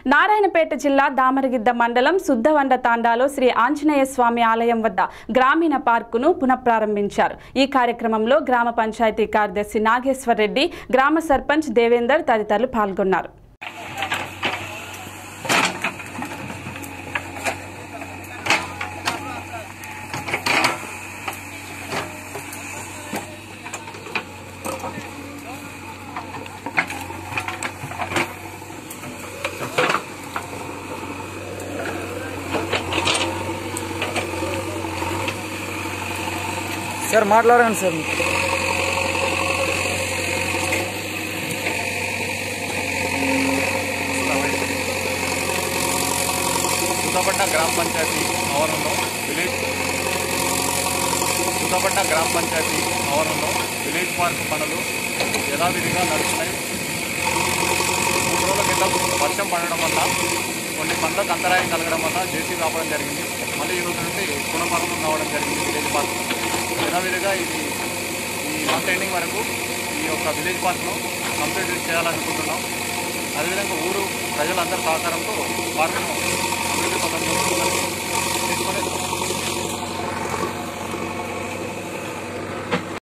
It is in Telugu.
నారాయణపేట జిల్లా దామరగిద్ద మండలం సుద్దవండ తాండాలో శ్రీ ఆంజనేయ స్వామి ఆలయం వద్ద గ్రామీణ పార్కును పునఃప్రారంభించారు ఈ కార్యక్రమంలో గ్రామ పంచాయతీ కార్యదర్శి నాగేశ్వర్ రెడ్డి గ్రామ సర్పంచ్ దేవేందర్ తదితరులు పాల్గొన్నారు సార్ మాట్లాడండి సార్ సుద్దపట్న గ్రామ పంచాయతీ ఆవరణలో విలేజ్ సుద్దపట్న గ్రామ పంచాయతీ ఆవరణలో విలేజ్ పార్క్ పనులు యథావిధిగా నడుస్తున్నాయి మూడు రోజుల క్రితం వర్షం పడడం వల్ల కొన్ని పనులకు అంతరాయం కలగడం వల్ల జేసీ రావడం జరిగింది మళ్ళీ ఈ రోజు నుండి పునఃప్రారంభం కావడం జరిగింది విలేజ్ పార్క్ యథావిధిగా ఇది ఈ మంత్ ఎండింగ్ వరకు ఈ యొక్క విలేజ్ పార్క్ను కంప్లీట్ చేయాలనుకుంటున్నాం అదేవిధంగా ఊరు ప్రజలందరి సహకారంతో పార్కును